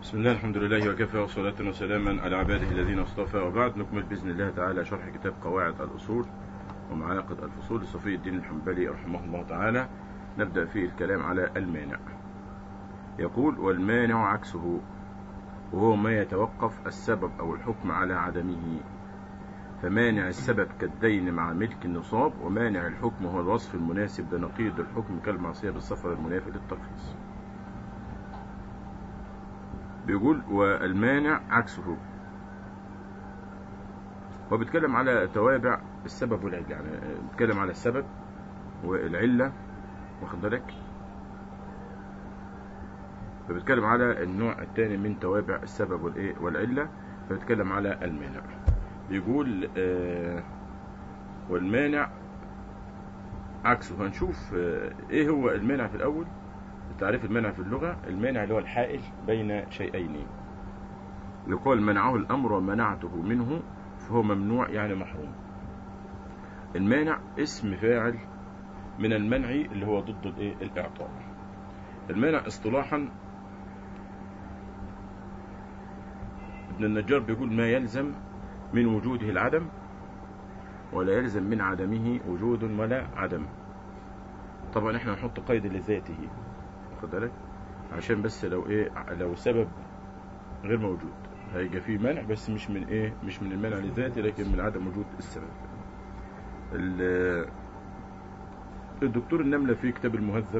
بسم الله الحمد لله وكفى وصلاة وسلاما على عباده الذين اصطفى وبعد نكمل بإذن الله تعالى شرح كتاب قواعد الأصول ومعاقد الفصول لصفي الدين الحنبلي رحمه الله تعالى نبدأ فيه الكلام على المانع يقول والمانع عكسه وهو ما يتوقف السبب أو الحكم على عدمه فمانع السبب كالدين مع ملك النصاب ومانع الحكم هو الوصف المناسب لنقيض الحكم كالمعصية بالسفر المنافي للترخيص بيقول والمانع عكسه هو بيتكلم على توابع السبب والعلة يعني بيتكلم على السبب والعلة واخد بالك فبيتكلم على النوع الثاني من توابع السبب والايه والعلة فبيتكلم على المانع بيقول آه والمانع عكسه هنشوف آه ايه هو المانع في الاول تعريف المانع في اللغة المانع اللي هو الحائل بين شيئين يقال منعه الأمر ومنعته منه فهو ممنوع يعني محروم المانع اسم فاعل من المنع اللي هو ضد الايه الاعطاء المانع اصطلاحا ابن النجار بيقول ما يلزم من وجوده العدم ولا يلزم من عدمه وجود ولا عدم طبعا احنا نحط قيد لذاته واخد بالك عشان بس لو ايه لو سبب غير موجود هيجي فيه منع بس مش من ايه مش من المنع لذاته لكن من عدم وجود السبب الدكتور النملة في كتاب المهذب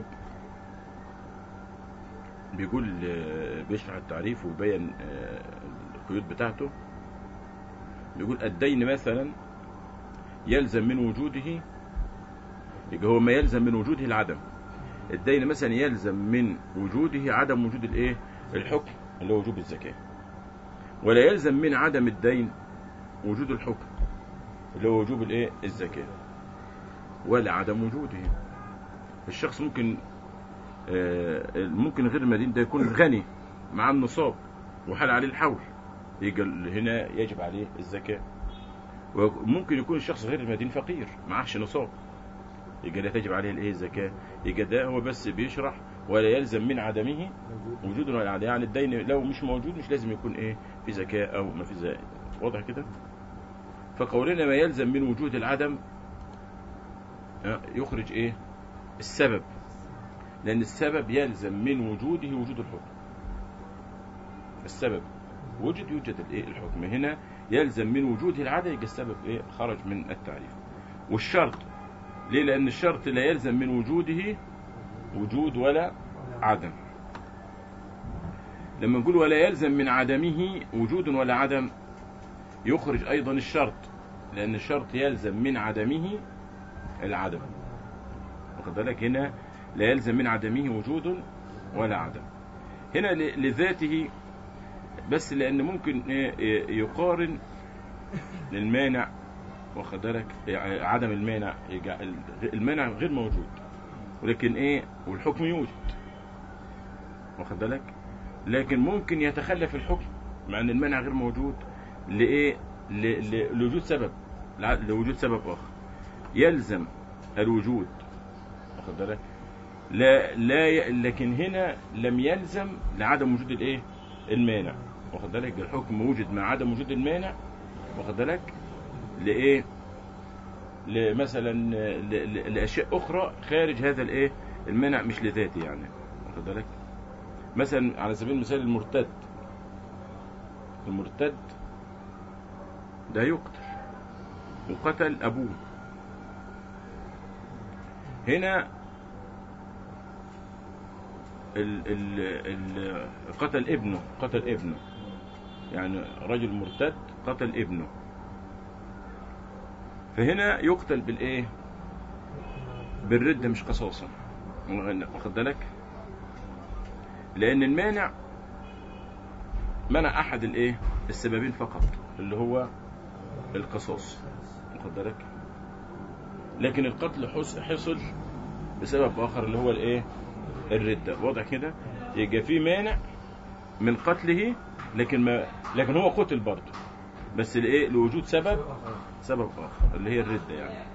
بيقول بيشرح التعريف وبين القيود بتاعته بيقول الدين مثلا يلزم من وجوده يبقى هو ما يلزم من وجوده العدم الدين مثلا يلزم من وجوده عدم وجود الايه الحكم اللي هو وجوب الزكاة ولا يلزم من عدم الدين وجود الحكم اللي هو وجوب الايه الزكاة ولا عدم وجوده الشخص ممكن آه ممكن غير المدين ده يكون غني مع النصاب وحال عليه الحول يجي هنا يجب عليه الزكاة وممكن يكون الشخص غير المدين فقير معهش نصاب يبقى لا تجب عليه الايه الزكاه يبقى ده هو بس بيشرح ولا يلزم من عدمه وجود ولا عدم يعني الدين لو مش موجود مش لازم يكون ايه في زكاه او ما في زكاه واضح كده فقولنا ما يلزم من وجود العدم يخرج ايه السبب لان السبب يلزم من وجوده وجود الحكم السبب وجد يوجد الايه الحكم هنا يلزم من وجوده العدم يبقى السبب ايه خرج من التعريف والشرط ليه لأن الشرط لا يلزم من وجوده وجود ولا عدم لما نقول ولا يلزم من عدمه وجود ولا عدم يخرج أيضا الشرط لأن الشرط يلزم من عدمه العدم واخد بالك هنا لا يلزم من عدمه وجود ولا عدم هنا لذاته بس لأن ممكن يقارن للمانع واخد بالك عدم المانع المانع غير موجود ولكن ايه والحكم يوجد واخد بالك لكن ممكن يتخلف الحكم مع ان المانع غير موجود لايه لوجود سبب لوجود سبب اخر يلزم الوجود واخد بالك لا لا ي... لكن هنا لم يلزم لعدم وجود الايه المانع واخد بالك الحكم وجد مع عدم وجود المانع واخد بالك لايه مثلا لاشياء اخرى خارج هذا الايه المنع مش لذاته يعني واخد بالك مثلا على سبيل المثال المرتد المرتد ده يقتل وقتل ابوه هنا ال ال ال قتل ابنه قتل ابنه يعني رجل مرتد قتل ابنه فهنا يقتل بالايه بالردة مش قصاصا واخد بالك لان المانع منع احد الايه السببين فقط اللي هو القصاص واخد بالك لكن القتل حصل بسبب اخر اللي هو الايه الردة واضح كده يبقى في مانع من قتله لكن ما لكن هو قتل برضه بس لايه لوجود سبب سبب اخر اللي هي الردة يعني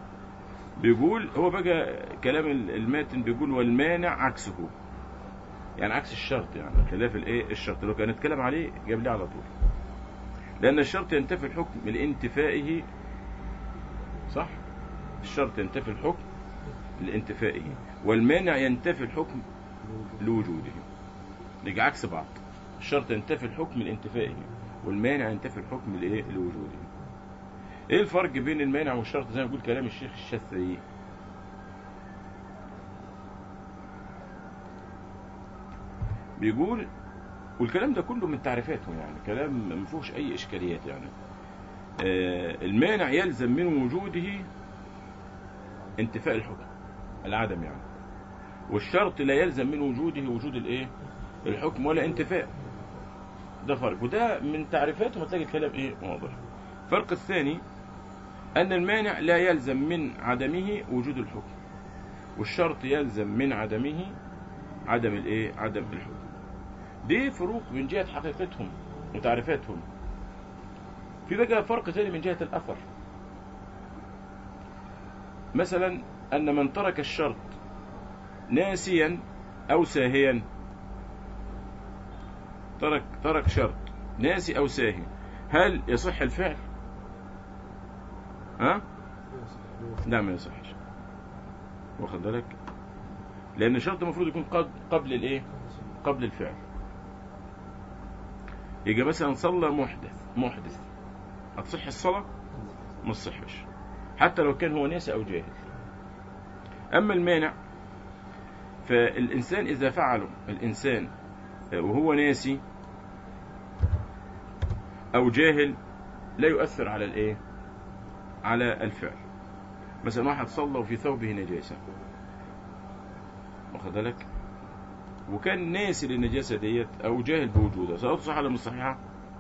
بيقول هو بقى كلام الماتن بيقول والمانع عكسه يعني عكس الشرط يعني خلاف الايه الشرط لو كان نتكلم عليه جاب لي على طول لان الشرط ينتفي الحكم لانتفائه صح الشرط ينتفي الحكم لانتفائه والمانع ينتفي الحكم لوجوده نيجي عكس بعض الشرط ينتفي الحكم لانتفائه والمانع ينتفي الحكم لايه لوجوده ايه الفرق بين المانع والشرط زي ما بيقول كلام الشيخ الشافعي بيقول والكلام ده كله من تعريفاتهم يعني كلام ما فيهوش اي اشكاليات يعني آه المانع يلزم من وجوده انتفاء الحكم العدم يعني والشرط لا يلزم من وجوده وجود الايه الحكم ولا انتفاء ده فرق وده من تعريفاتهم هتلاقي الكلام ايه واضح الفرق الثاني ان المانع لا يلزم من عدمه وجود الحكم والشرط يلزم من عدمه عدم الايه عدم الحكم دي فروق من جهة حقيقتهم وتعريفاتهم في بقى فرق ثاني من جهة الأثر مثلا أن من ترك الشرط ناسيا أو ساهيا ترك ترك شرط ناسي أو ساهي هل يصح الفعل؟ ها؟ لا ما يصحش واخد بالك؟ لأن الشرط المفروض يكون قد قبل الإيه؟ قبل الفعل يجي مثلا صلى محدث محدث هتصح الصلاة؟ ما تصحش حتى لو كان هو ناسي أو جاهل أما المانع فالإنسان إذا فعله الإنسان وهو ناسي أو جاهل لا يؤثر على الإيه؟ على الفعل مثلا واحد صلى وفي ثوبه نجاسة واخد بالك وكان ناسي للنجاسة ديت أو جاهل بوجودها صلاته صحيحة ولا مش صحيحة؟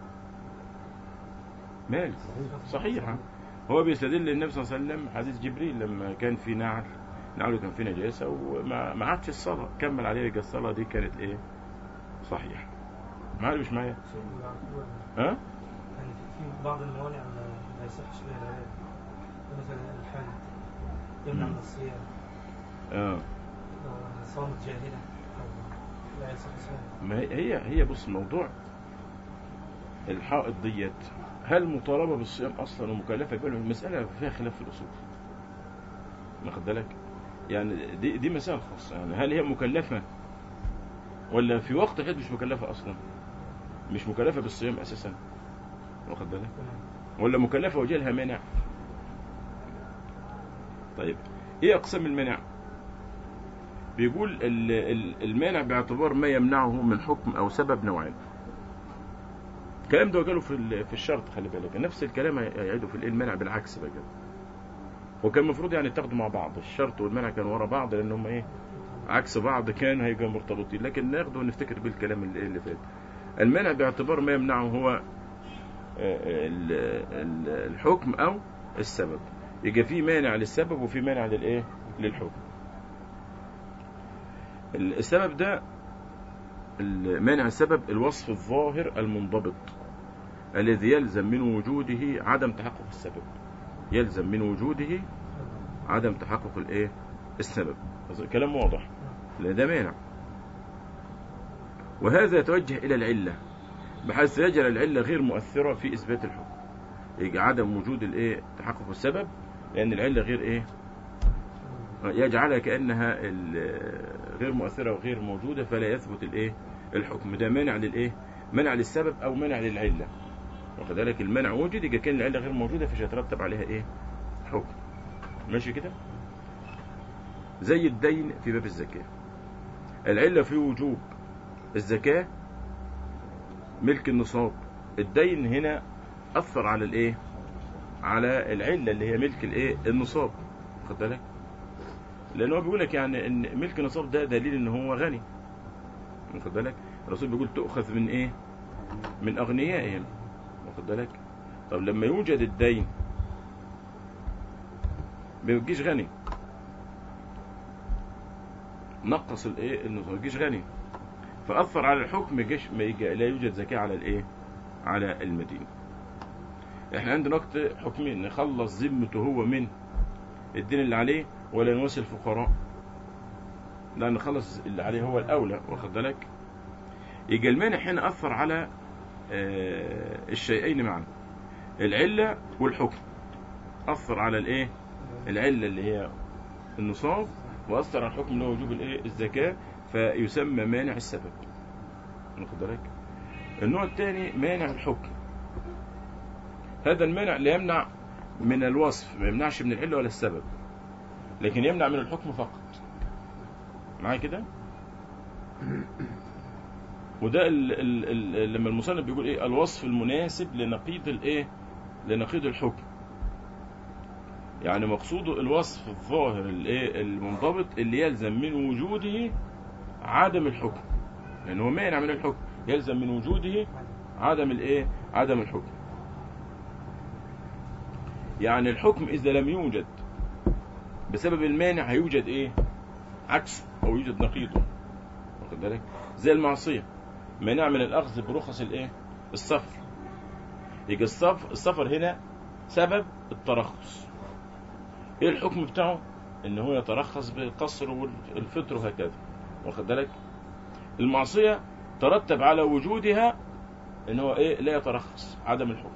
مال صحيحة هو بيستدل النبي صلى الله عليه وسلم حديث جبريل لما كان في نعل نعله كان في نجاسة وما ما عادش الصلاة كمل عليه يبقى الصلاة دي كانت إيه؟ صحيحة معايا مش معايا؟ ها؟ يعني في في بعض الموانع ما ما يصحش بها العلاج مثلا الحال يمنع من الصيام اه لو صامت جاهلا أو لا يصح صيام ما هي هي هي بص موضوع الحائط ديت هل مطالبة بالصيام أصلا ومكلفة بها المسألة فيها خلاف في الأصول واخد بالك يعني دي دي مسألة خاصة يعني هل هي مكلفة ولا في وقت الحيض مش مكلفة أصلا مش مكلفة بالصيام أساسا واخد بالك تمام ولا مكلفة وجالها مانع طيب ايه اقسام المانع بيقول ال- ال- المانع باعتبار ما يمنعه من حكم او سبب نوعين الكلام ده قاله في ال- في الشرط خلي بالك نفس الكلام هيعيده في الايه المانع بالعكس بقى وكان المفروض يعني تاخدوا مع بعض الشرط والمانع كانوا ورا بعض لان هم ايه عكس بعض كان هيبقى مرتبطين لكن ناخده ونفتكر بالكلام اللي, اللي فات المانع باعتبار ما يمنعه هو آه، ال- ال- الحكم او السبب يبقى في مانع للسبب وفي مانع للايه للحكم ال- السبب ده المانع السبب الوصف الظاهر المنضبط الذي يلزم من وجوده عدم تحقق السبب يلزم من وجوده عدم تحقق الايه السبب كلام واضح لأن ده مانع وهذا يتوجه إلى العلة بحيث يجعل العلة غير مؤثرة في إثبات الحكم يجي عدم وجود الايه تحقق السبب لأن العلة غير ايه يجعلها كأنها ال- غير مؤثرة وغير موجودة فلا يثبت الايه الحكم ده مانع للايه مانع للسبب أو مانع للعلة واخد بالك المنع وجد يبقى كان العلة غير موجودة فمش هيترتب عليها ايه حكم ماشي كده زي الدين في باب الزكاة العلة في وجوب الزكاة ملك النصاب الدين هنا أثر على الإيه على العلة اللي هي ملك الإيه النصاب خد بالك لأن هو بيقول لك يعني إن ملك النصاب ده دليل إن هو غني واخد بالك الرسول بيقول تؤخذ من إيه من أغنيائهم واخد بالك طب لما يوجد الدين ما بيجيش غني نقص الايه النصاب ما يجيش غني فاثر على الحكم ما يجيش ما يجي لا يوجد زكاه على الايه على المدينه احنا عندنا وقت حكمين نخلص ذمته هو من الدين اللي عليه ولا نواسي الفقراء لان خلص اللي عليه هو الاولى واخد بالك يجي المانع هنا اثر على آه، الشيئين معا العله والحكم اثر على الايه العله اللي هي النصاب واثر على الحكم اللي هو وجوب الايه الزكاه فيسمى مانع السبب واخد بالك النوع الثاني مانع الحكم هذا المانع لا يمنع من الوصف ما يمنعش من العله ولا السبب لكن يمنع من الحكم فقط معايا كده وده ال ال ال لما المصنف بيقول ايه الوصف المناسب لنقيض الايه لنقيض الحكم يعني مقصوده الوصف الظاهر الايه المنضبط اللي يلزم من وجوده عدم الحكم يعني هو مانع من الحكم يلزم من وجوده عدم الايه عدم الحكم يعني الحكم اذا لم يوجد بسبب المانع هيوجد ايه عكسه او يوجد نقيضه واخد بالك زي المعصيه مانع من الاخذ برخص الايه السفر يجي السفر السفر هنا سبب الترخص ايه الحكم بتاعه ان هو يترخص بالقصر والفطر وهكذا واخد بالك المعصيه ترتب على وجودها ان هو ايه لا يترخص عدم الحكم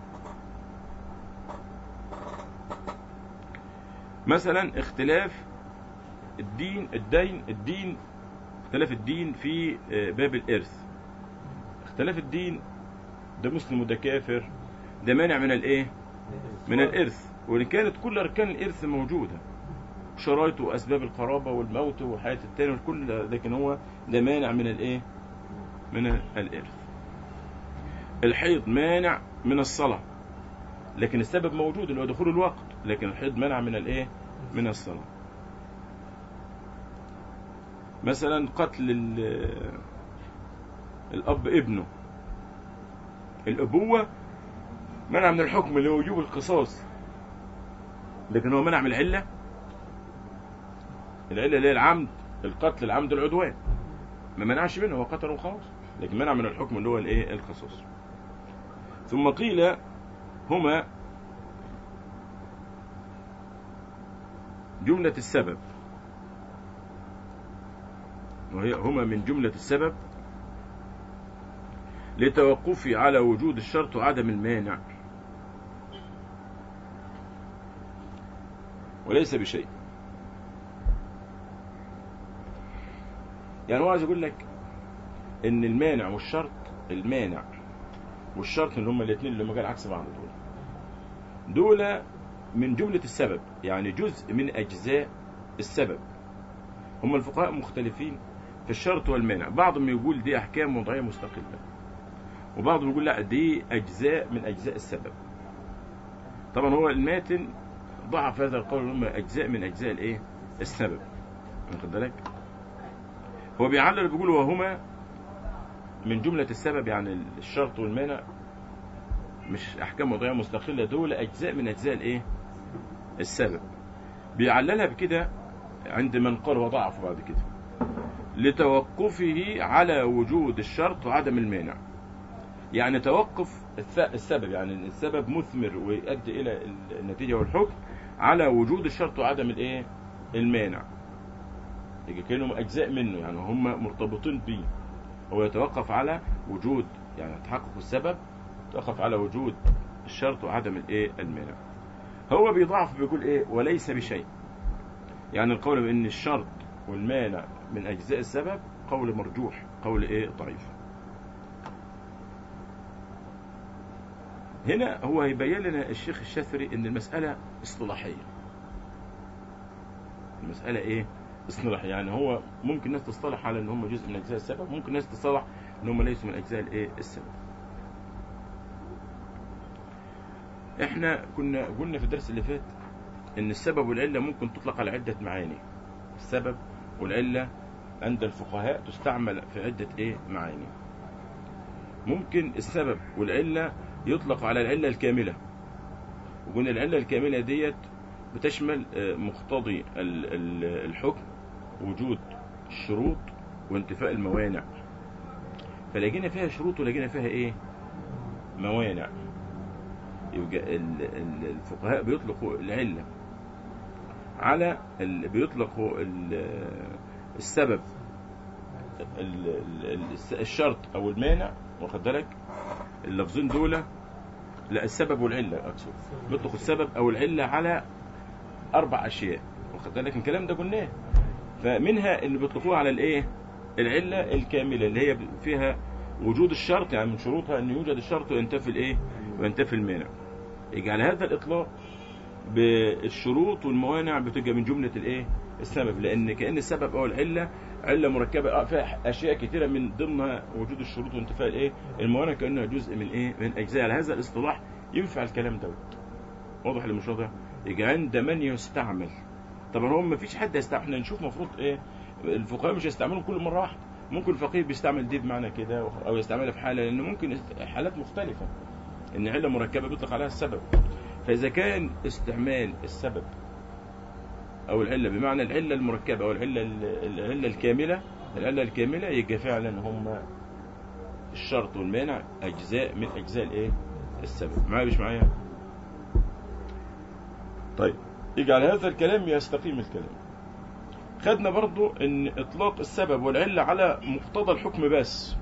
مثلا اختلاف الدين الدين الدين اختلاف الدين في آه، باب الارث اختلاف الدين ده مسلم وده كافر ده مانع من الايه من الارث وان كانت كل اركان الارث موجوده شرايط واسباب القرابه والموت وحياه التاني والكل ده لكن هو ده مانع من الايه من الارث الحيض مانع من الصلاه لكن السبب موجود اللي هو دخول الوقت لكن الحيض منع من الايه من الصلاه مثلا قتل ال- الاب ابنه الابوه منع من الحكم اللي هو وجوب القصاص لكن هو منع من العله العله اللي هي العمد القتل العمد العدوان ما منعش منه هو قتله وخلاص لكن منع من الحكم اللي هو الايه القصاص ثم قيل هما جملة السبب وهي هما من جملة السبب لتوقفي على وجود الشرط وعدم المانع وليس بشيء يعني هو عايز يقول لك ان المانع والشرط المانع والشرط اللي هما الاثنين اللي هما قال عكس بعض دول دول من جملة السبب يعني جزء من أجزاء السبب هم الفقهاء مختلفين في الشرط والمانع بعضهم يقول دي أحكام وضعية مستقلة وبعضهم يقول لا دي أجزاء من أجزاء السبب طبعا هو الماتن ضعف هذا القول هم أجزاء من أجزاء الإيه السبب واخد بالك هو بيعلل بيقول وهما من جملة السبب يعني الشرط والمانع مش احكام وضعيه مستقله دول اجزاء من اجزاء الايه السبب بيعللها بكده عند من قال وضعف بعد كده لتوقفه على وجود الشرط وعدم المانع يعني توقف الث- السبب يعني إن السبب مثمر ويؤدي الى النتيجه والحكم على وجود الشرط وعدم الايه المانع يجي كانهم اجزاء منه يعني هم مرتبطين بيه هو يتوقف على وجود يعني تحقق السبب توقف على وجود الشرط وعدم الايه المانع هو بيضعف بيقول ايه وليس بشيء يعني القول بان الشرط والمانع من اجزاء السبب قول مرجوح قول ايه ضعيف هنا هو هيبين لنا الشيخ الشافعي ان المساله اصطلاحيه المساله ايه اصطلاحيه يعني هو ممكن ناس تصطلح على ان هم جزء من اجزاء السبب ممكن ناس تصطلح ان هم ليسوا من اجزاء الايه السبب احنا كنا قلنا في الدرس اللي فات ان السبب والعله ممكن تطلق على عده معاني السبب والعله عند الفقهاء تستعمل في عده ايه معاني ممكن السبب والعله يطلق على العله الكامله وقلنا العله الكامله ديت بتشمل آه، مقتضي ال- ال- الحكم وجود الشروط وانتفاء الموانع فلقينا فيها شروط ولقينا فيها ايه موانع يبقى ال- ال- الفقهاء بيطلقوا العلة على ال... بيطلقوا ال... السبب ال- ال- ال- الشرط او المانع واخد بالك اللفظين دول لا السبب والعله اقصد بيطلق السبب او العله على اربع اشياء واخد بالك الكلام ده قلناه فمنها اللي بيطلقوها على الايه العله الكامله اللي هي فيها وجود الشرط يعني من شروطها ان يوجد الشرط وينتفي الايه وينتفي المانع يجعل هذا الاطلاق بالشروط والموانع بتبقى من جمله الايه السبب لان كان السبب او العله عله مركبه آه فيها اشياء كثيره من ضمنها وجود الشروط وانتفاء الايه الموانع كانها جزء من ايه من اجزاء على هذا الاصطلاح ينفع الكلام دوت واضح اللي مش واضح يجي عند من يستعمل طبعا هو ما فيش حد يستعمل احنا نشوف مفروض ايه الفقهاء مش يستعملوا كل مره واحده ممكن الفقيه بيستعمل دي بمعنى كده او يستعملها في حاله لان ممكن است- حالات مختلفه ان عله مركبه بيطلق عليها السبب فاذا كان استعمال السبب او العله بمعنى العله المركبه او العله العله الكامله العله الكامله يبقى فعلا هم الشرط والمانع اجزاء من اجزاء الايه السبب معايا مش معايا طيب يجعل هذا الكلام يستقيم الكلام خدنا برضو ان اطلاق السبب والعله على مقتضى الحكم بس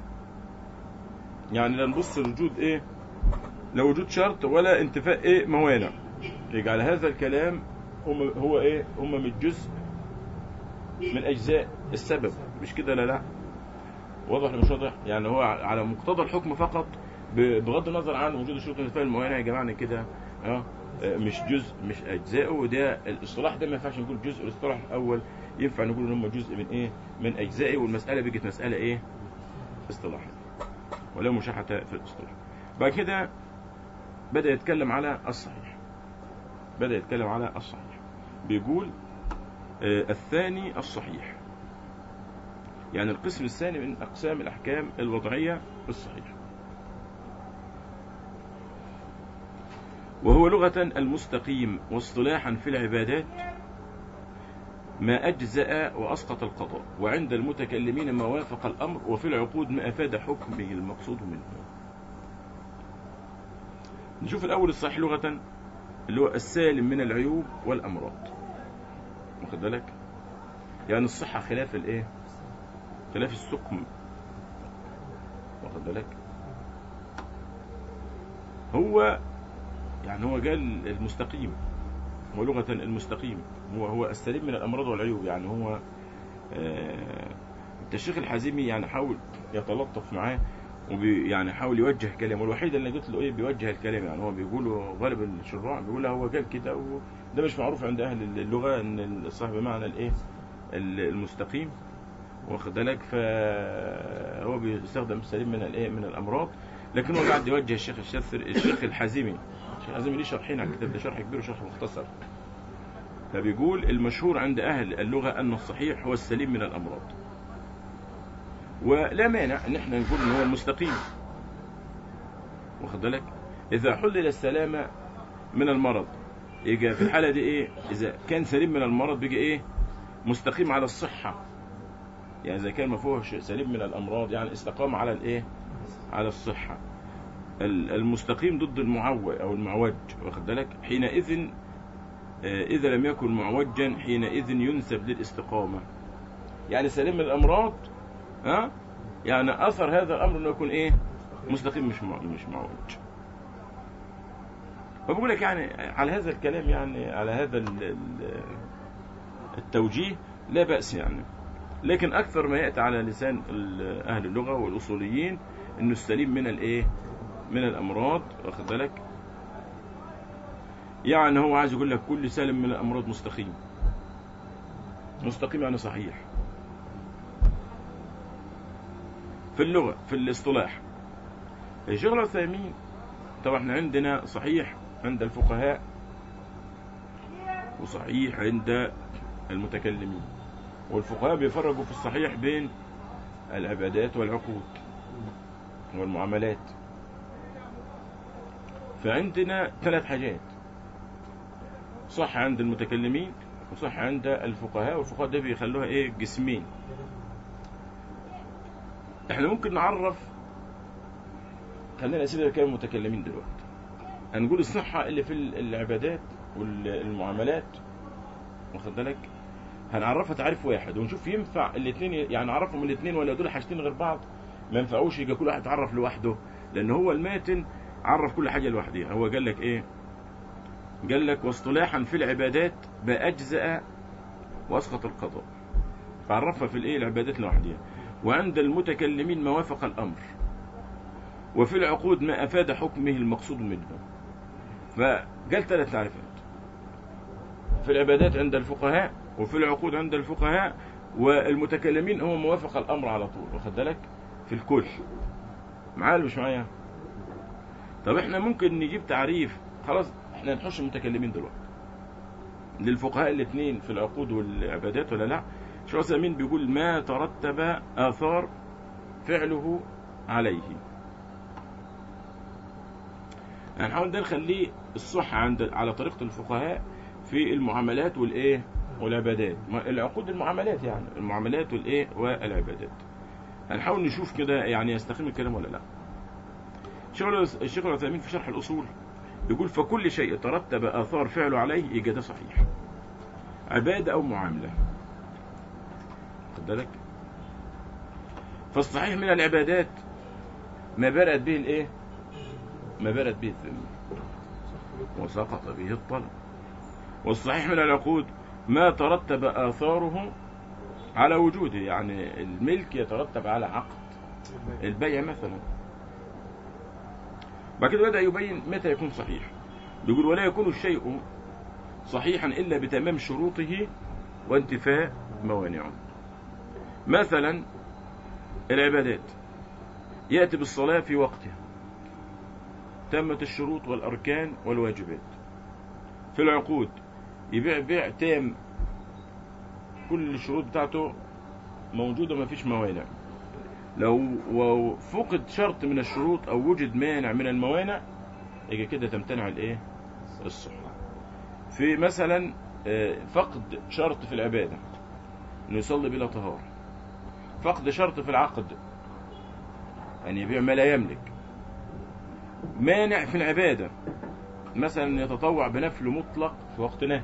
يعني لا نبص لوجود ايه لا وجود شرط ولا انتفاء ايه موانع يجعل هذا الكلام هم هو ايه هم من جزء من اجزاء السبب مش كده لا لا واضح ولا مش واضح يعني هو على مقتضى الحكم فقط ب- بغض النظر عن وجود الشروط والانتفاء الموانع يا جماعه إن كده اه آه، مش جزء مش اجزاءه وده الاصطلاح ده ما ينفعش نقول جزء الاصطلاح الاول ينفع نقول ان هم جزء من ايه من اجزائه والمساله بقت مساله ايه اصطلاحيه ولا مشاحه في الاصطلاح بعد كده بدا يتكلم على الصحيح بدا يتكلم على الصحيح بيقول آه، الثاني الصحيح يعني القسم الثاني من اقسام الاحكام الوضعيه الصحيح وهو لغة المستقيم واصطلاحا في العبادات ما أجزأ وأسقط القضاء وعند المتكلمين ما وافق الأمر وفي العقود ما أفاد حكمه المقصود منه نشوف الأول الصحيح لغة اللي هو السالم من العيوب والأمراض واخد بالك يعني الصحة خلاف الإيه خلاف السقم واخد بالك هو يعني هو قال المستقيم هو لغة المستقيم هو هو السليم من الأمراض والعيوب يعني هو آه، الشيخ الحزيمي يعني حاول يتلطف معاه وبي يعني حاول يوجه كلامه الوحيد اللي قلت له ايه بيوجه الكلام يعني هو بيقولوا غالب الشراع بيقول هو قال كده وده مش معروف عند اهل اللغه ان الصح بمعنى الايه المستقيم واخد بالك فهو بيستخدم السليم من الايه من الامراض لكن هو قاعد يوجه الشيخ الشاثر الشيخ الحزيمي الشيخ الحزيمي ليه شرحين على الكتاب ده شرح كبير وشرح مختصر فبيقول المشهور عند اهل اللغه ان الصحيح هو السليم من الامراض ولا مانع ان احنا نقول ان هو المستقيم واخد بالك اذا حلل السلامه من المرض يجي في الحاله دي ايه اذا كان سليم من المرض بيجي ايه مستقيم على الصحه يعني اذا كان ما فيهوش سليم من الامراض يعني استقام على الايه على الصحه ال- المستقيم ضد المعوج او المعوج واخد بالك حينئذ آه، اذا لم يكن معوجا حينئذ ينسب للاستقامه يعني سليم من الامراض ها يعني اثر هذا الامر انه يكون ايه مستقيم مش مع... مش معوج فبقول لك يعني على هذا الكلام يعني على هذا ال- ال- التوجيه لا بأس يعني لكن أكثر ما يأتي على لسان ال- أهل اللغة والأصوليين إنه السليم من الإيه؟ من الأمراض واخد بالك؟ يعني هو عايز يقول لك كل سالم من الأمراض مستقيم. مستقيم يعني صحيح. في اللغة في الاصطلاح. الشيخ العثيمين طبعا احنا عندنا صحيح عند الفقهاء وصحيح عند المتكلمين والفقهاء بيفرقوا في الصحيح بين العبادات والعقود والمعاملات فعندنا ثلاث حاجات صح عند المتكلمين وصح عند الفقهاء والفقهاء ده بيخلوها ايه جسمين احنا ممكن نعرف خلينا اسئله كانوا متكلمين دلوقتي هنقول الصحة اللي في العبادات والمعاملات واخد بالك هنعرفها تعريف واحد ونشوف ينفع الاثنين يعني نعرفهم الاثنين ولا دول حاجتين غير بعض ما ينفعوش يبقى كل واحد يتعرف لوحده لان هو الماتن عرف كل حاجه لوحدها هو قال لك ايه قال لك واصطلاحا في العبادات باجزاء واسقط القضاء فعرفها في الايه العبادات لوحدها وعند المتكلمين ما وافق الامر وفي العقود ما افاد حكمه المقصود منه فقال ثلاث تعريفات في العبادات عند الفقهاء وفي العقود عند الفقهاء والمتكلمين هو موافق الامر على طول واخد بالك في الكل معايا ولا مش معايا طب احنا ممكن نجيب تعريف خلاص احنا نحش المتكلمين دلوقتي للفقهاء الاثنين في العقود والعبادات ولا لا شو عثيمين بيقول ما ترتب اثار فعله عليه هنحاول ده نخليه الصح عند على طريقة الفقهاء في المعاملات والايه والعبادات ما- العقود المعاملات يعني المعاملات والايه والعبادات هنحاول نشوف كده يعني يستقيم الكلام ولا لا شغل الشيخ العثيمين في شرح الاصول يقول فكل شيء ترتب اثار فعله عليه يبقى ده صحيح عباده او معامله خد بالك فالصحيح من العبادات ما برأت به الايه ما برأت به الذمه وسقط به الطلب والصحيح من العقود ما ترتب آثاره على وجوده يعني الملك يترتب على عقد البيع مثلا بعد كده بدأ يبين متى يكون صحيح بيقول ولا يكون الشيء صحيحا إلا بتمام شروطه وانتفاء موانعه مثلا العبادات يأتي بالصلاة في وقتها تمت الشروط والأركان والواجبات في العقود يبيع بيع تام كل الشروط بتاعته موجودة ما فيش موانع لو و- فقد شرط من الشروط أو وجد مانع من الموانع يجي كده تمتنع الإيه الصحة في مثلا آه، فقد شرط في العبادة إنه يصلي بلا طهارة فقد شرط في العقد أن يبيع ما لا يملك مانع في العبادة مثلا يتطوع بنفل مطلق في وقت نهي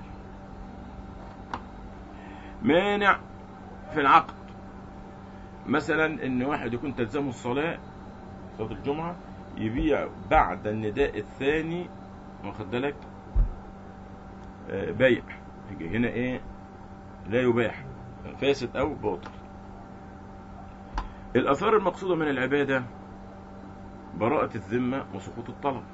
مانع في العقد مثلا ان واحد يكون تلزمه الصلاة صلاة الجمعة يبيع بعد النداء الثاني واخد بالك آه، بيع يجي هنا ايه لا يباح فاسد او باطل الاثار المقصودة من العبادة براءة الذمة وسقوط الطلب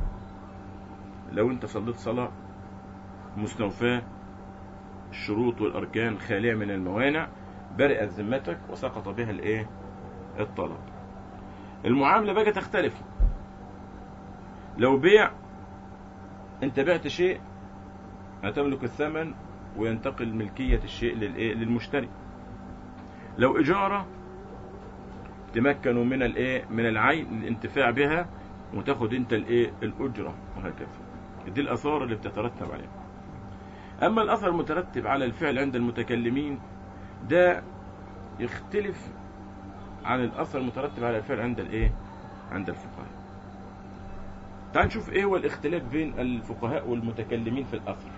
لو انت صليت صلاة مستوفاة الشروط والأركان خالية من الموانع برئت ذمتك وسقط بها الايه الطلب المعاملة بقى تختلف لو بيع انت بعت شيء هتملك الثمن وينتقل ملكية الشيء للايه للمشتري لو إجارة تمكنوا من الايه من العين الانتفاع بها وتاخد انت الايه الاجره وهكذا دي الاثار اللي بتترتب عليها اما الاثر المترتب على الفعل عند المتكلمين ده يختلف عن الاثر المترتب على الفعل عند الايه عند الفقهاء تعال نشوف ايه هو الاختلاف بين الفقهاء والمتكلمين في الاثر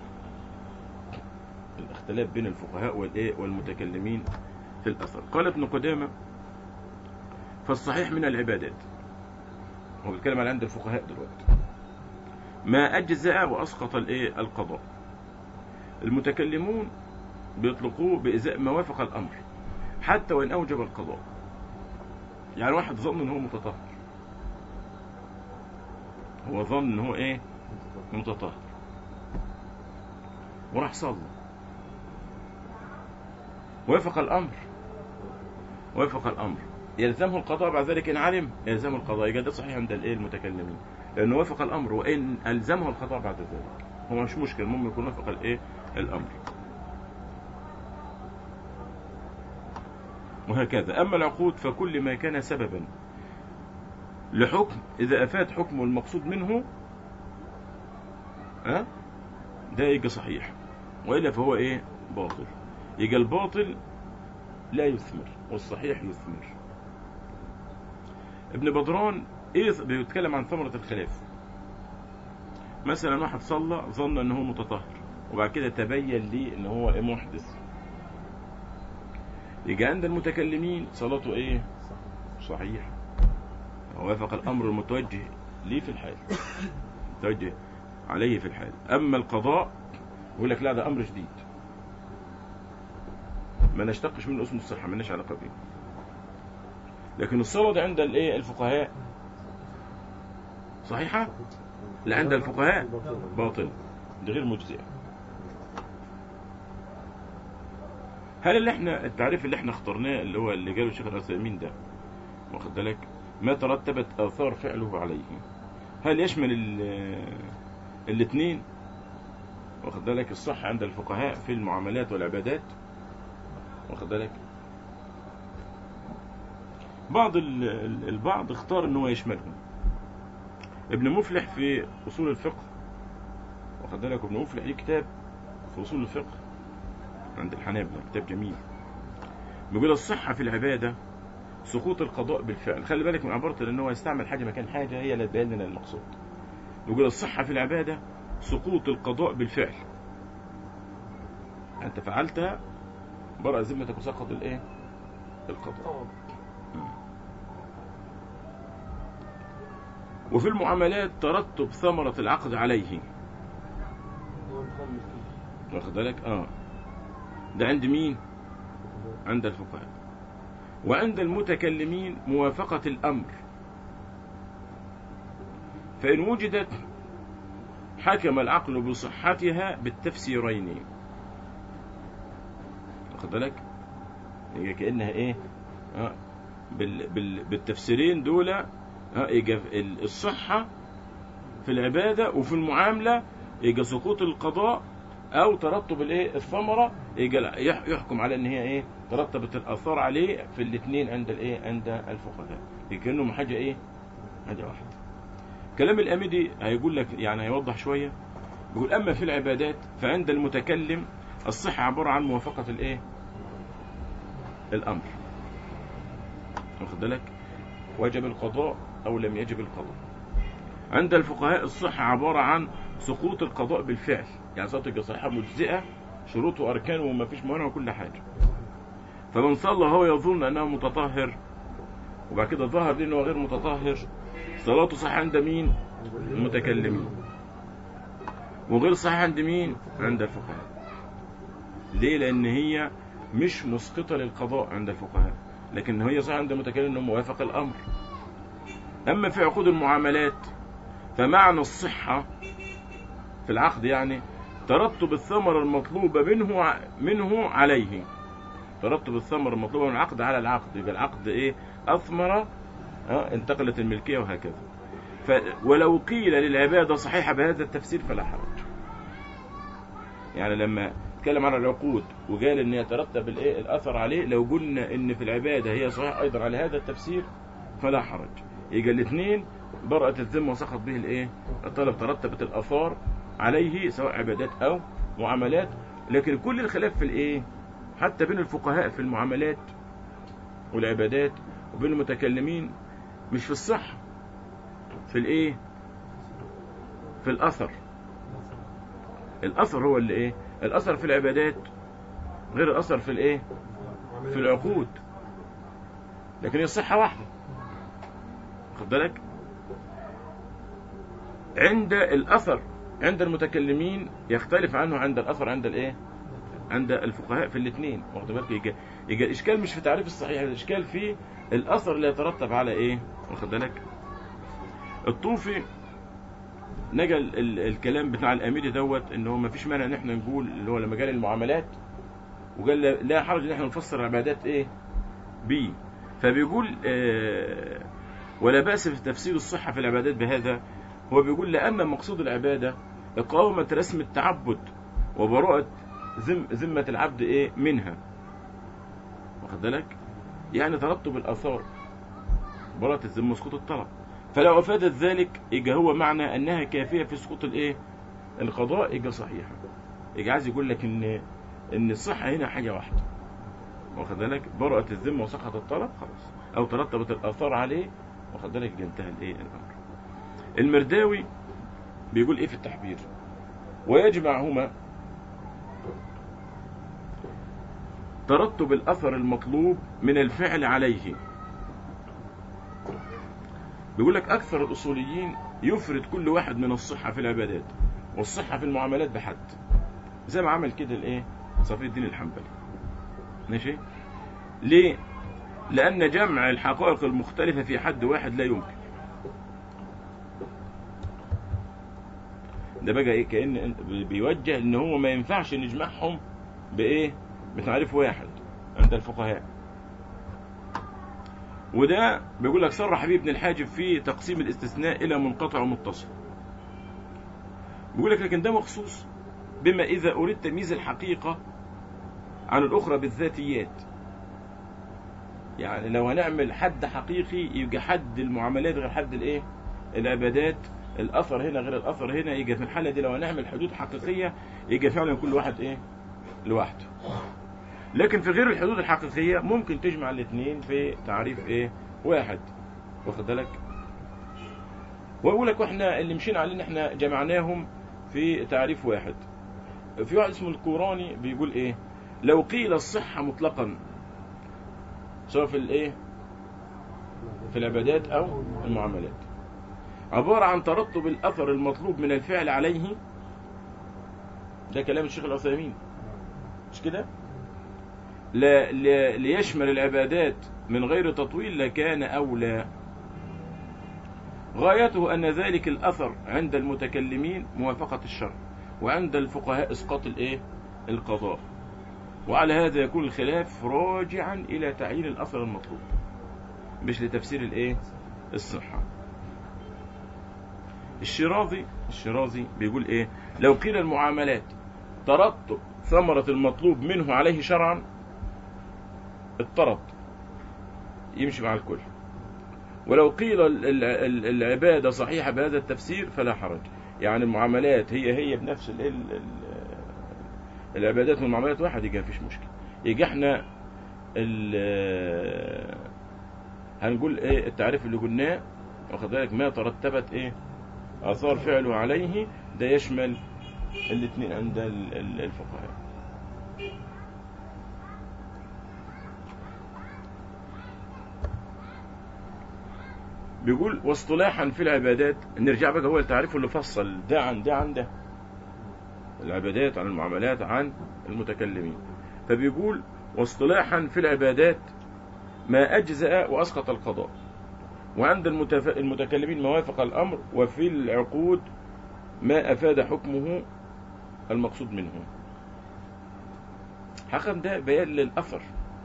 الاختلاف بين الفقهاء والايه والمتكلمين في الاثر قال ابن قدامه فالصحيح من العبادات هو بيتكلم على عند الفقهاء دلوقتي ما أجزأ وأسقط الإيه القضاء المتكلمون بيطلقوه بإزاء ما وافق الأمر حتى وإن أوجب القضاء يعني واحد ظن إن هو متطهر هو ظن إن هو إيه متطهر وراح صلى وافق الأمر وافق الأمر يلزمه القضاء بعد ذلك إن علم يلزمه القضاء يبقى ده صحيح عند الإيه المتكلمين لأنه وافق الأمر وإن ألزمه القضاء بعد ذلك هو مش مشكل المهم يكون وافق الإيه الأمر وهكذا أما العقود فكل ما كان سببا لحكم إذا أفاد حكمه المقصود منه أه؟ ده يجي صحيح وإلا فهو إيه باطل يجي الباطل لا يثمر والصحيح يثمر ابن بدران ايه بيتكلم عن ثمرة الخلاف مثلا واحد صلى ظن ان هو متطهر وبعد كده تبين لي ان هو ايه محدث يجي عند المتكلمين صلاته ايه صحيح ووافق الامر المتوجه ليه في الحال متوجه عليه في الحال اما القضاء يقول لك لا ده امر جديد ما نشتقش منه اسم الصحه ما لناش علاقه بيه لكن الصلاه دي عند الايه الفقهاء صحيحه لا عند الفقهاء باطل دي غير مجزئه هل اللي احنا التعريف اللي احنا اخترناه اللي هو اللي قاله الشيخ العثيمين ده واخد بالك ما ترتبت اثار فعله عليه هل يشمل الاثنين واخد بالك الصح عند الفقهاء في المعاملات والعبادات واخد بالك بعض ال- ال- البعض اختار ان هو يشملهم ابن مفلح في اصول الفقه واخد بالك ابن مفلح ليه كتاب في اصول الفقه عند الحنابلة كتاب جميل بيقول الصحة في العبادة سقوط القضاء بالفعل خلي بالك من عبارته لأن هو يستعمل حاجة مكان حاجة هي اللي تبين لنا المقصود بيقول الصحة في العبادة سقوط القضاء بالفعل أنت فعلتها برأ ذمتك وسقط الإيه؟ القضاء وفي المعاملات ترتب ثمرة العقد عليه واخد بالك اه ده عند مين عند الفقهاء وعند المتكلمين موافقة الأمر فإن وجدت حكم العقل بصحتها بالتفسيرين واخد بالك هي كأنها ايه آه بال بال بالتفسيرين دول آه يجي ال- الصحة في العبادة وفي المعاملة يجي سقوط القضاء او ترتب الايه الثمره يجي يح- يحكم على ان هي ايه ترتبت الاثار عليه في الاثنين عند الايه عند الفقهاء كانهم حاجه ايه حاجه واحده كلام الامدي هيقول لك يعني هيوضح شويه بيقول اما في العبادات فعند المتكلم الصحه عباره عن موافقه الايه الامر واخد بالك وجب القضاء او لم يجب القضاء عند الفقهاء الصحة عبارة عن سقوط القضاء بالفعل يعني صلاة صحيحة مجزئة شروط وأركان وما فيش موانع وكل حاجة فمن صلى هو يظن أنه متطهر وبعد كده ظهر لي أنه غير متطهر صلاته صحيحة عند مين؟ المتكلمين وغير صحيحة عند مين؟ عند الفقهاء ليه؟ لأن هي مش مسقطة للقضاء عند الفقهاء لكن هي صحيحة عند المتكلم أنه موافق الأمر أما في عقود المعاملات فمعنى الصحة في العقد يعني ترتب الثمرة المطلوبة منه ع- منه عليه ترتب الثمرة المطلوبة من العقد على العقد يبقى العقد ايه أثمر آه، انتقلت الملكية وهكذا ف ولو قيل للعبادة صحيحة بهذا التفسير فلا حرج يعني لما اتكلم عن العقود وقال ان يترتب الايه الاثر عليه لو قلنا ان في العباده هي صحيح ايضا على هذا التفسير فلا حرج يجي الاثنين برأت الذمة وسقط به الايه الطلب ترتبت الاثار عليه سواء عبادات او معاملات لكن كل الخلاف في الايه حتى بين الفقهاء في المعاملات والعبادات وبين المتكلمين مش في الصحة في الايه في الاثر الاثر هو اللي ايه الاثر في العبادات غير الاثر في الايه في العقود لكن هي الصحة واحدة خد بالك عند الأثر عند المتكلمين يختلف عنه عند الأثر عند الإيه عند الفقهاء في الاثنين واخد بالك يجي, يجي الإشكال مش في تعريف الصحيح الإشكال في الأثر اللي يترتب على إيه واخد بالك الطوفي نجا ال- ال- الكلام بتاع الأميري دوت إن هو ما فيش مانع إن إحنا نقول اللي هو لما جال المعاملات وقال لا- لا حرج إن إحنا نفسر العبادات إيه بي فبيقول آه ولا بأس في تفسير الصحة في العبادات بهذا هو بيقول لأن مقصود العبادة إقامة رسم التعبد وبراءة ذم ذمة العبد إيه منها واخد بالك يعني ترتب الآثار براءة الذمة وسقوط الطلب فلو أفادت ذلك يبقى هو معنى أنها كافية في سقوط الإيه القضاء يبقى صحيحة يبقى عايز يقول لك إن إن الصحة هنا حاجة واحدة واخد بالك براءة الذمة وسقط الطلب خلاص أو ترتبت الآثار عليه واخد بالك يبقى انتهى الإيه الأمر المرداوي بيقول إيه في ترتب الأثر المطلوب من الفعل عليه بيقول لك أكثر الأصوليين يفرد كل واحد من الصحة في العبادات والصحة في المعاملات بحد زي ما عمل كده الايه صفي الدين الحنبلي ماشي ليه لأن جمع الحقائق المختلفة في حد واحد لا يمكن ده بقى ايه كأن بيوجه ان هو ما ينفعش نجمعهم بايه بتعريف واحد عند الفقهاء وده بيقول لك صرح حبيب بن الحاجب في تقسيم الاستثناء الى منقطع ومتصل بيقول لك لكن ده مخصوص بما اذا اريد تمييز الحقيقه عن الاخرى بالذاتيات يعني لو هنعمل حد حقيقي يبقى حد المعاملات غير حد الايه العبادات الاثر هنا غير الاثر هنا يبقى في الحاله دي لو هنعمل حدود حقيقيه يبقى فعلا كل واحد ايه لوحده لكن في غير الحدود الحقيقيه ممكن تجمع الاثنين في تعريف ايه واحد واخد بالك واقول لك واحنا اللي مشينا عليه ان احنا جمعناهم في تعريف واحد في واحد اسمه الكوراني بيقول ايه لو قيل الصحه مطلقا سواء في الايه في العبادات او المعاملات عبارة عن ترتب الأثر المطلوب من الفعل عليه ده كلام الشيخ العثيمين مش كده لا لا ليشمل العبادات من غير تطويل لكان أولى غايته أن ذلك الأثر عند المتكلمين موافقة الشرع وعند الفقهاء إسقاط الإيه القضاء وعلى هذا يكون الخلاف راجعا إلى تعيين الأثر المطلوب مش لتفسير الإيه الصحة الشيرازي الشيرازي بيقول ايه لو قيل المعاملات ترتب ثمرة المطلوب منه عليه شرعا اضطرد يمشي مع الكل ولو قيل ال- ال- ال- العبادة صحيحة بهذا التفسير فلا حرج يعني المعاملات هي هي بنفس ال ال ال العبادات والمعاملات واحد يبقى مفيش مشكلة يجي احنا ال- هنقول ايه التعريف اللي قلناه واخد بالك ما ترتبت ايه آثار فعله عليه ده يشمل الاثنين عند ال- ال- الفقهاء بيقول واصطلاحا في العبادات نرجع بقى هو التعريف اللي فصل ده عن ده عن ده العبادات عن المعاملات عن المتكلمين فبيقول واصطلاحا في العبادات ما أجزأ وأسقط القضاء وعند المتف... المتكلمين ما وافق الأمر وفي العقود ما أفاد حكمه المقصود منه حقا ده بيان للأثر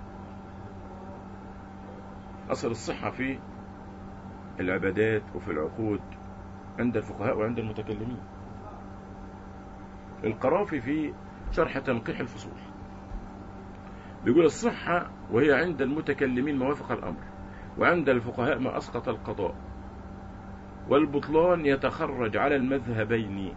أثر الصحة في العبادات وفي العقود عند الفقهاء وعند المتكلمين القرافي في شرح تنقيح الفصول بيقول الصحة وهي عند المتكلمين ما وافق الأمر وعند الفقهاء ما أسقط القضاء والبطلان يتخرج على المذهبين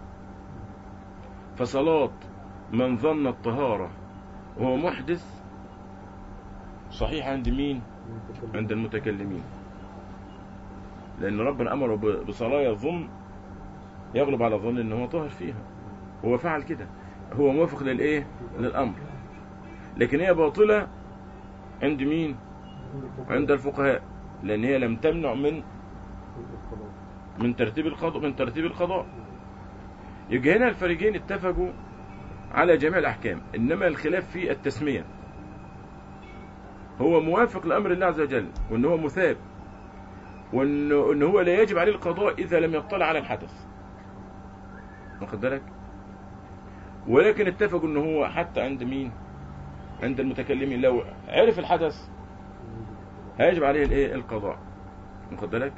فصلاة من ظن الطهارة وهو محدث صحيح عند مين عند المتكلمين لأن ربنا أمره ب- بصلاة يظن يغلب على الظن إن هو طاهر فيها هو فعل كده هو موافق للإيه للأمر لكن هي باطلة عند مين عند الفقهاء لأن هي لم تمنع من من ترتيب القضاء من ترتيب القضاء يبقى هنا الفريقين اتفقوا على جميع الأحكام إنما الخلاف في التسمية هو موافق لأمر الله عز وجل وإن هو مثاب وإن إن هو لا يجب عليه القضاء إذا لم يطلع على الحدث واخد بالك ولكن اتفقوا إن هو حتى عند مين عند المتكلمين لو عرف الحدث هيجب عليه الايه القضاء واخد بالك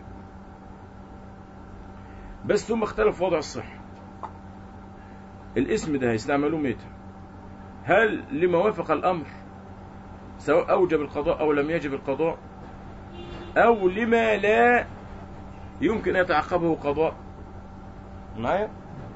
بس ثم اختلف وضع الصحة الاسم ده هيستعملوه متى هل لما وافق الأمر سواء أوجب القضاء أو لم يجب القضاء أو لما لا يمكن أن يتعقبه قضاء معايا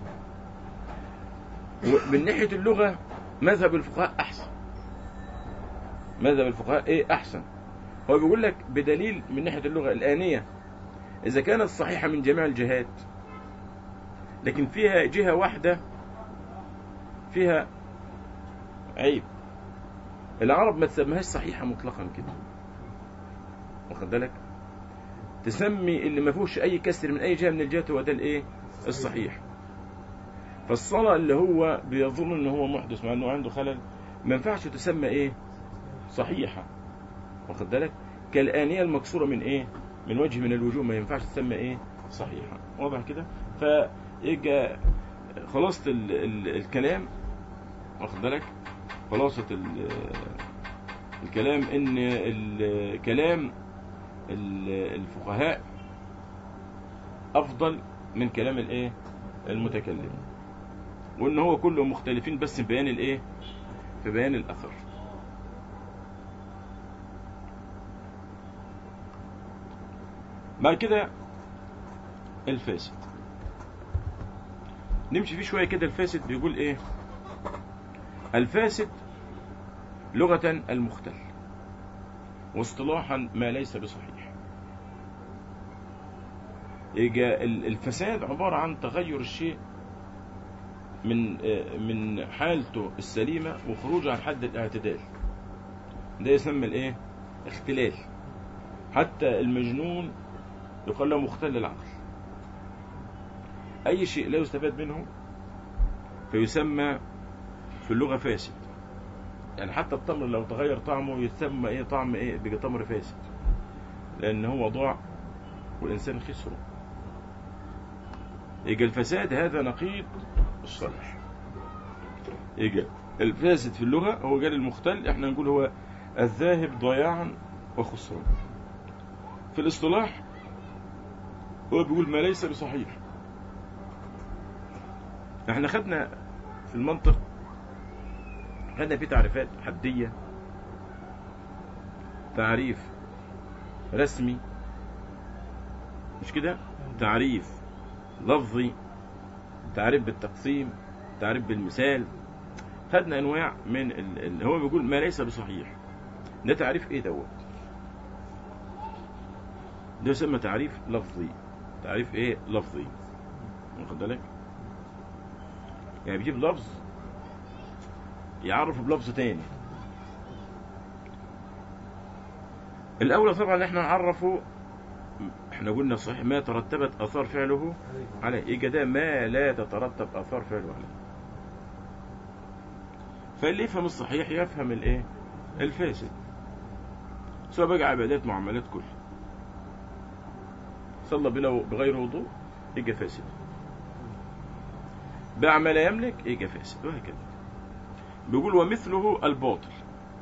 ومن ناحية اللغة مذهب الفقهاء أحسن مذهب الفقهاء إيه أحسن هو بيقول لك بدليل من ناحية اللغة الآنية إذا كانت صحيحة من جميع الجهات لكن فيها جهة واحدة فيها عيب العرب ما تسميهاش صحيحة مطلقا كده واخد بالك تسمي اللي ما فيهوش اي كسر من اي جهة من الجهات هو ده الايه الصحيح فالصلاة اللي هو بيظن ان هو محدث مع انه عنده خلل ما ينفعش تسمى ايه صحيحة واخد بالك كالآنية المكسورة من ايه من وجه من الوجوه ما ينفعش تسمى ايه صحيحة واضح كده فيجي خلاصة ال ال الكلام واخد بالك خلاصة ال- الكلام ان الكلام ال- الفقهاء افضل من كلام الايه المتكلم وان هو كله مختلفين بس في بيان الايه في بيان الاثر بعد كده الفاسد نمشي فيه شويه كده الفاسد بيقول ايه الفاسد لغة المختل واصطلاحا ما ليس بصحيح يجا ال- الفساد عبارة عن تغير الشيء من آه، من حالته السليمة وخروجه عن حد الاعتدال ده يسمى الايه اختلال حتى المجنون يقال له مختل العقل اي شيء لا يستفاد منه فيسمى في اللغة فاسد يعني حتى التمر لو تغير طعمه يسمى ايه طعم ايه بيجي تمر فاسد لان هو ضاع والانسان خسره يجي الفساد هذا نقيض الصالح يجي الفاسد في اللغة هو قال المختل احنا نقول هو الذاهب ضياعا وخسرا في الاصطلاح هو بيقول ما ليس بصحيح احنا خدنا في المنطق خدنا في تعريفات حدية تعريف رسمي مش كده تعريف لفظي تعريف بالتقسيم تعريف بالمثال خدنا انواع من ال... ال... هو بيقول ما ليس بصحيح ده تعريف ايه دوت ده يسمى تعريف لفظي تعريف ايه لفظي واخد بالك يعني بيجيب لفظ يعرف بلفظ تاني الاولى طبعا ان احنا نعرفه احنا قلنا صحيح ما ترتبت اثار فعله عليه يبقى ده ما لا تترتب اثار فعله عليه فاللي يفهم الصحيح يفهم الايه الفاسد سواء بقى عبادات معاملات كل صلى بلا بغير وضوء يبقى فاسد باع ما لا يملك يبقى فاسد وهكذا بيقول ومثله الباطل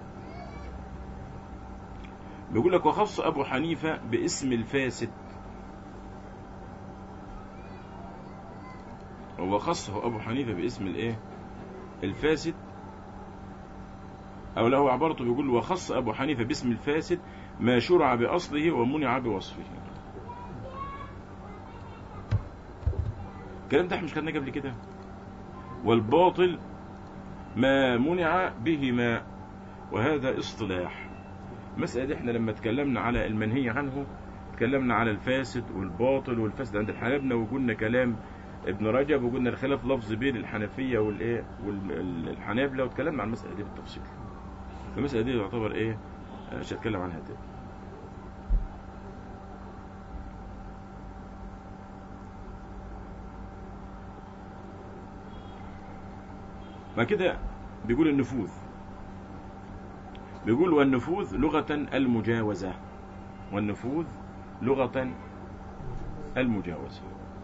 بيقول لك وخص أبو حنيفة باسم الفاسد هو خصه أبو حنيفة باسم الإيه الفاسد أو له عبارته بيقول وخص أبو حنيفة باسم الفاسد ما شرع بأصله ومنع بوصفه الكلام ده احنا مش خدناه قبل كده والباطل ما منع بهما وهذا اصطلاح المسألة دي احنا لما اتكلمنا على المنهي عنه اتكلمنا على الفاسد والباطل والفاسد عند الحنابلة وقلنا كلام ابن رجب وقلنا الخلاف لفظ بين الحنفية والايه والحنابلة واتكلمنا عن المسألة دي بالتفصيل المسألة دي تعتبر ايه مش هتكلم عنها تاني بعد كده بيقول النفوذ بيقول والنفوذ لغة المجاوزة والنفوذ لغة المجاوزة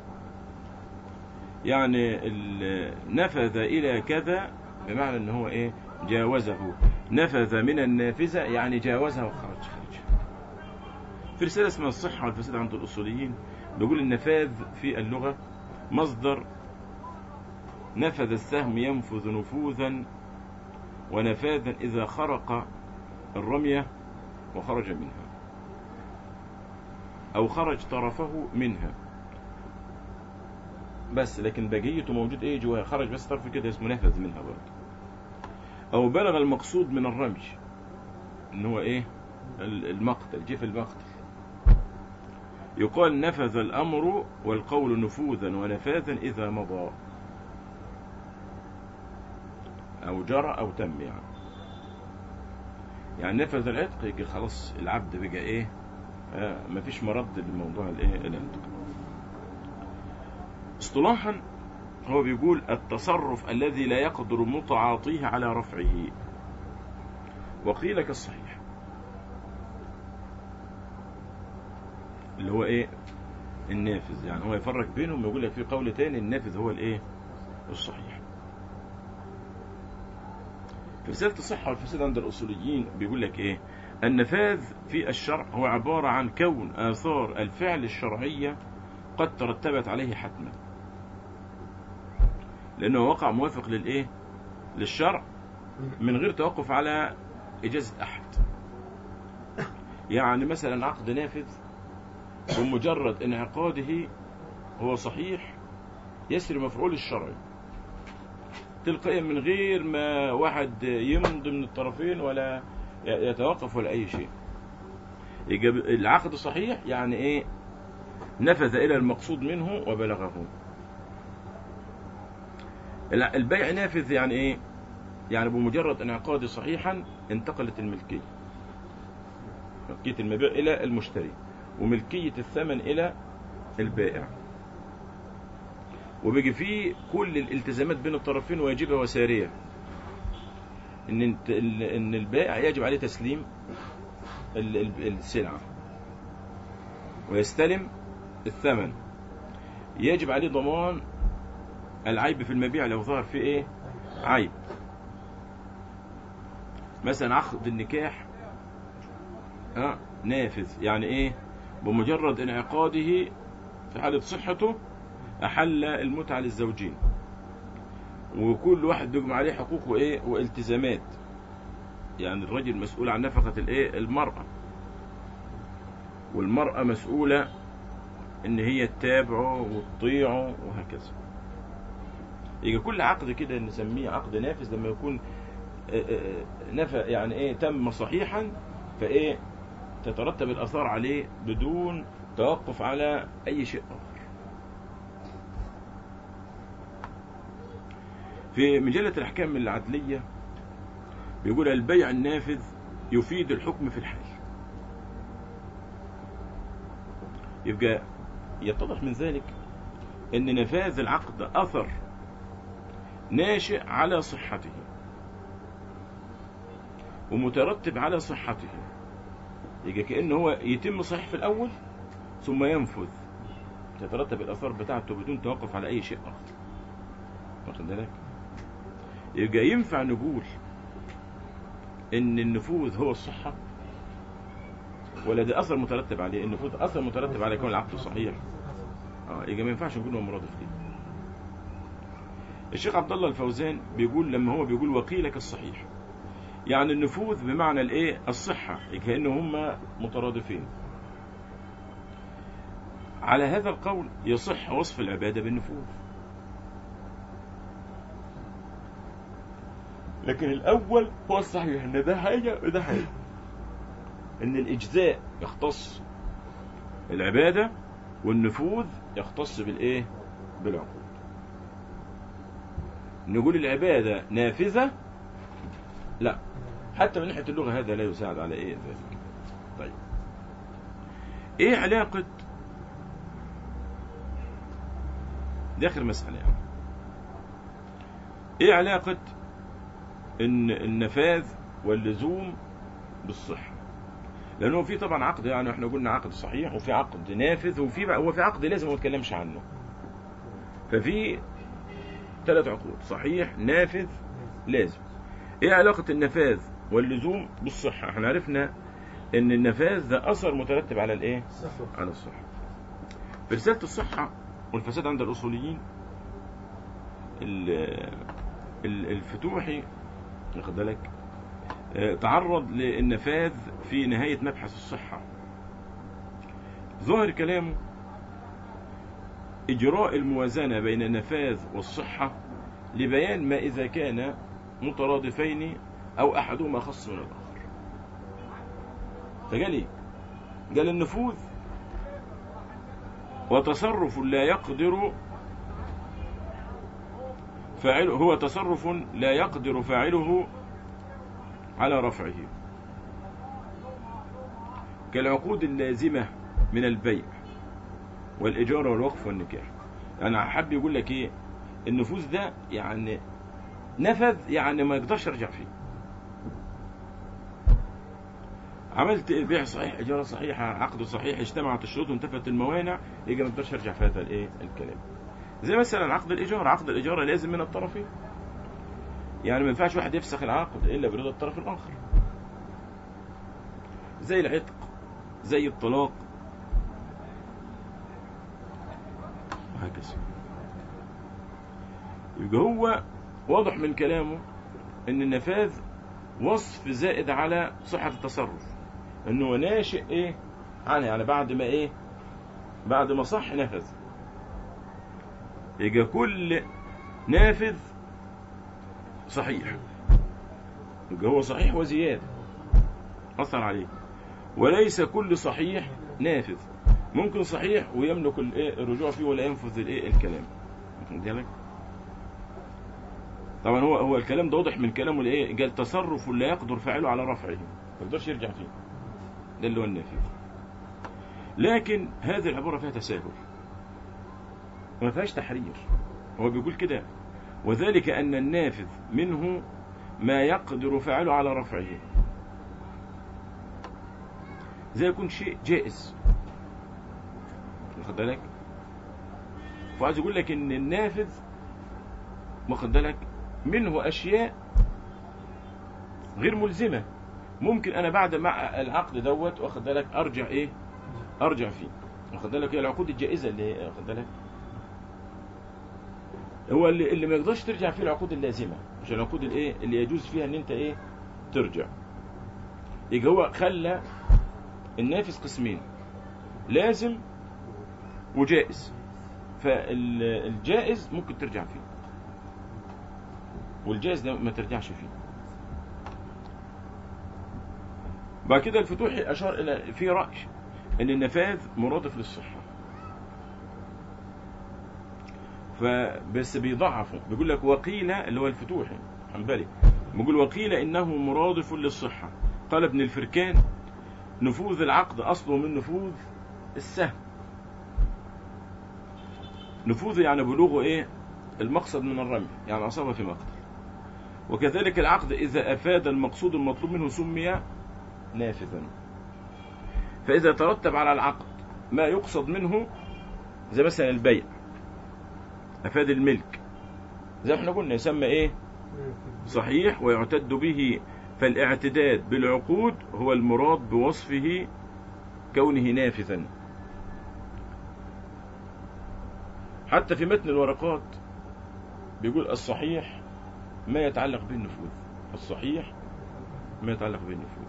يعني نفذ إلى كذا بمعنى ان هو ايه جاوزه نفذ من النافذة يعني جاوزها وخرج خرج في رسالة اسمها الصحة والفساد عند الأصوليين بيقول النفاذ في اللغة مصدر نفذ السهم ينفذ نفوذا ونفاذا إذا خرق الرمية وخرج منها أو خرج طرفه منها بس لكن بقيته موجود ايه جواها خرج بس طرف كده اسمه نفذ منها برضه او بلغ المقصود من الرمي ان هو ايه المقتل جه في المقتل يقال نفذ الامر والقول نفوذا ونفاذا اذا مضى او جرى او تم يعني يعني نفذ العتق يجي خلاص العبد بقى ايه آه مفيش مرد لموضوع الايه العتق اصطلاحا هو بيقول التصرف الذي لا يقدر متعاطيه على رفعه وقيل كالصحيح اللي هو ايه النافذ يعني هو يفرق بينهم ويقول لك في قول تاني النافذ هو الايه الصحيح في رسالة الصحة والفساد عند الأصوليين بيقول لك إيه النفاذ في الشرع هو عبارة عن كون آثار الفعل الشرعية قد ترتبت عليه حتما لأنه وقع موافق للإيه للشرع من غير توقف على إجازة أحد يعني مثلا عقد نافذ بمجرد انعقاده هو صحيح يسري مفعول الشرعي تلقائيا من غير ما واحد يمضي من الطرفين ولا يتوقف ولا أي شيء يجب العقد صحيح يعني إيه نفذ إلى المقصود منه وبلغه البيع نافذ يعني إيه يعني بمجرد انعقاده صحيحا انتقلت الملكية ملكية المبيع إلى المشتري وملكية الثمن إلى البائع وبيجي فيه كل الالتزامات بين الطرفين واجبة وسارية ان انت ان البائع يجب عليه تسليم السلعة ويستلم الثمن يجب عليه ضمان العيب في المبيع لو ظهر فيه ايه عيب مثلا عقد النكاح ها نافذ يعني ايه بمجرد انعقاده في حالة صحته أحل المتعة للزوجين وكل واحد بيجمع عليه حقوق وإيه والتزامات يعني الرجل مسؤول عن نفقة الإيه المرأة والمرأة مسؤولة إن هي تتابعه وتطيعه وهكذا يجي كل عقد كده نسميه عقد نافذ لما يكون نفى يعني إيه تم صحيحا فإيه تترتب الآثار عليه بدون توقف على أي شيء آخر في مجلة الأحكام العدلية بيقول البيع النافذ يفيد الحكم في الحال يبقى يتضح من ذلك أن نفاذ العقد أثر ناشئ على صحته ومترتب على صحته يبقى كأنه هو يتم صحيح في الأول ثم ينفذ تترتب الآثار بتاعته بدون توقف على أي شيء آخر واخد بالك يبقى ينفع نقول ان النفوذ هو الصحة ولا ده اثر مترتب عليه النفوذ اثر مترتب على كون العقد صحيح اه يبقى ما ينفعش نقول هو مرادف فيه الشيخ عبد الله الفوزان بيقول لما هو بيقول وقيلك الصحيح يعني النفوذ بمعنى الايه الصحة كأنه هما مترادفين على هذا القول يصح وصف العبادة بالنفوذ لكن الأول هو الصحيح إن ده حاجة وده حاجة إن الإجزاء يختص العبادة والنفوذ يختص بالإيه؟ بالعقود نقول العبادة نافذة لا حتى من ناحية اللغة هذا لا يساعد على إيه ذلك طيب إيه علاقة دي آخر مسألة يعني إيه علاقة ان النفاذ واللزوم بالصحة لانه في طبعا عقد يعني احنا قلنا عقد صحيح وفي عقد نافذ وفي هو في عقد لازم ما نتكلمش عنه ففي ثلاث عقود صحيح نافذ لازم ايه علاقة النفاذ واللزوم بالصحة احنا عرفنا ان النفاذ ده اثر مترتب على الايه على الصحة في رسالة الصحة والفساد عند الاصوليين الفتوحي واخد بالك تعرض للنفاذ في نهاية مبحث الصحة ظاهر كلامه إجراء الموازنة بين النفاذ والصحة لبيان ما إذا كان مترادفين أو أحدهما أخص من الآخر فقال إيه؟ قال النفوذ وتصرف لا يقدر فاعله هو تصرف لا يقدر فاعله على رفعه كالعقود اللازمة من البيع والإجارة والوقف والنكاح يعني حب يقول لك إيه النفوذ ده يعني نفذ يعني ما يقدرش يرجع فيه عملت بيع صحيح إجارة صحيحة عقد صحيح اجتمعت الشروط وانتفت الموانع يجي ما يقدرش يرجع في هذا الإيه الكلام زي مثلا عقد الإيجار عقد الإيجار لازم من الطرفين يعني ما ينفعش واحد يفسخ العقد إلا برضا الطرف الآخر زي العتق زي الطلاق وهكذا يبقى هو واضح من كلامه ان النفاذ وصف زائد على صحة التصرف انه هو ناشئ ايه عنه يعني بعد ما ايه بعد ما صح نفذ يبقى كل نافذ صحيح يبقى هو صحيح وزيادة أثر عليه وليس كل صحيح نافذ ممكن صحيح ويملك الايه الرجوع فيه ولا ينفذ الايه الكلام واخد بالك طبعا هو هو الكلام ده واضح من كلامه الايه قال تصرف لا يقدر فاعله على رفعه ما يقدرش يرجع فيه ده اللي هو النافذ لكن هذه العبارة فيها تساهل وما فيهاش تحرير هو بيقول كده وذلك أن النافذ منه ما يقدر فاعله على رفعه زي يكون شيء جائز واخد بالك فعايز يقول لك ان النافذ واخد بالك منه اشياء غير ملزمه ممكن انا بعد مع العقد دوت واخد بالك ارجع ايه ارجع فيه واخد بالك هي العقود الجائزه اللي هي واخد بالك هو اللي, اللي ما يقدرش ترجع فيه العقود اللازمه مش العقود الايه اللي يجوز فيها ان انت ايه ترجع يبقى هو خلى النافذ قسمين لازم وجائز فالجائز ممكن ترجع فيه والجائز ده ما ترجعش فيه بعد كده الفتوحي أشار إلى في رأي أن النفاذ مرادف للصحة فبس بيضعفه بيقول لك وقيل اللي هو الفتوحي حنبلي بيقول وقيل إنه مرادف للصحة قال ابن الفركان نفوذ العقد أصله من نفوذ السهم نفوذ يعني بلوغه إيه المقصد من الرمي يعني أصاب في مقتل وكذلك العقد إذا أفاد المقصود المطلوب منه سمي نافذا فإذا ترتب على العقد ما يقصد منه زي مثلا البيع أفاد الملك زي ما احنا قلنا يسمى إيه صحيح ويعتد به فالاعتداد بالعقود هو المراد بوصفه كونه نافذا حتى في متن الورقات بيقول الصحيح ما يتعلق به النفوذ الصحيح ما يتعلق به النفوذ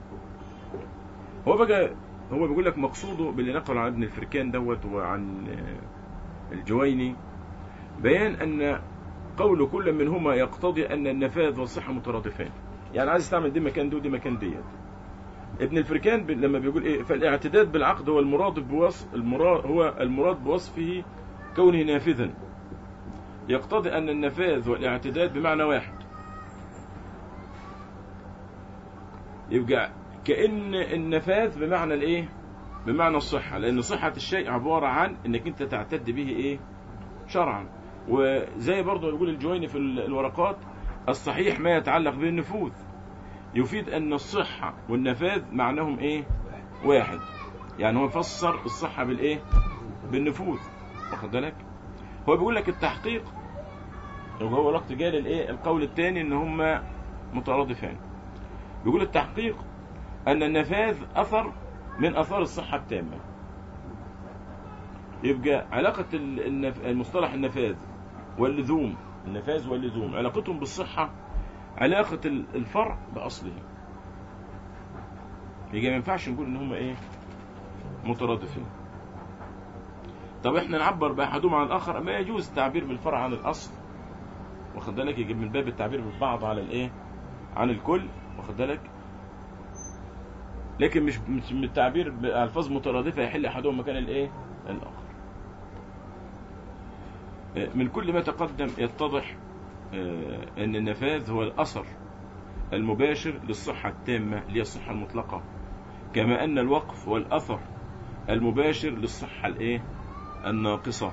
هو بقى هو بيقول لك مقصوده باللي نقل عن ابن الفركان دوت وعن الجويني بيان ان قول كل منهما يقتضي ان النفاذ والصحه مترادفان يعني عايز تعمل دي مكان دي ودي مكان ديت ابن الفركان لما بيقول ايه فالاعتداد بالعقد هو المراد بوصف المراد هو المراد بوصفه كونه نافذا يقتضي ان النفاذ والاعتداد بمعنى واحد يبقى كأن النفاذ بمعنى الايه بمعنى الصحة لان صحة الشيء عبارة عن انك انت تعتد به ايه شرعا وزي برضه يقول الجويني في الورقات الصحيح ما يتعلق به النفوذ يفيد ان الصحة والنفاذ معناهم ايه واحد يعني هو فسر الصحة بالايه بالنفوذ واخد بالك هو بيقول لك التحقيق وهو وقت جال الايه القول الثاني ان هما مترادفان بيقول التحقيق ان النفاذ اثر من اثار الصحة التامة يبقى علاقة المصطلح النفاذ واللزوم النفاذ واللزوم علاقتهم بالصحة علاقة الفرع بأصله يبقى ما ينفعش نقول ان هما ايه مترادفين طب احنا نعبر بأحدهم عن الآخر ما يجوز التعبير بالفرع عن الأصل واخد بالك يجي من باب التعبير بالبعض على الايه عن الكل واخد بالك لكن مش مش من التعبير بألفاظ مترادفة يحل أحدهم مكان الايه الآخر من كل ما تقدم يتضح أن النفاذ هو الأثر المباشر للصحة التامة اللي هي الصحة المطلقة كما أن الوقف والأثر المباشر للصحة الإيه الناقصة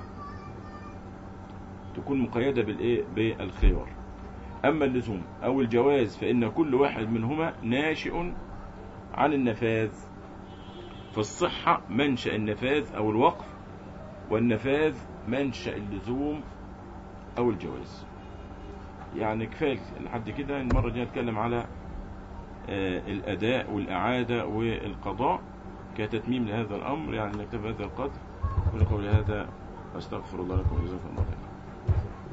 تكون مقيدة بالإيه بالخيار أما اللزوم أو الجواز فإن كل واحد منهما ناشئ عن النفاذ فالصحة منشأ النفاذ أو الوقف والنفاذ منشأ اللزوم أو الجواز يعني كفاية لحد كده المرة الجاية نتكلم على آه، الأداء والإعادة والقضاء كتتميم لهذا الأمر يعني نكتب هذا القدر ونقول هذا واستغفر الله لكم وجزاكم الله خيرا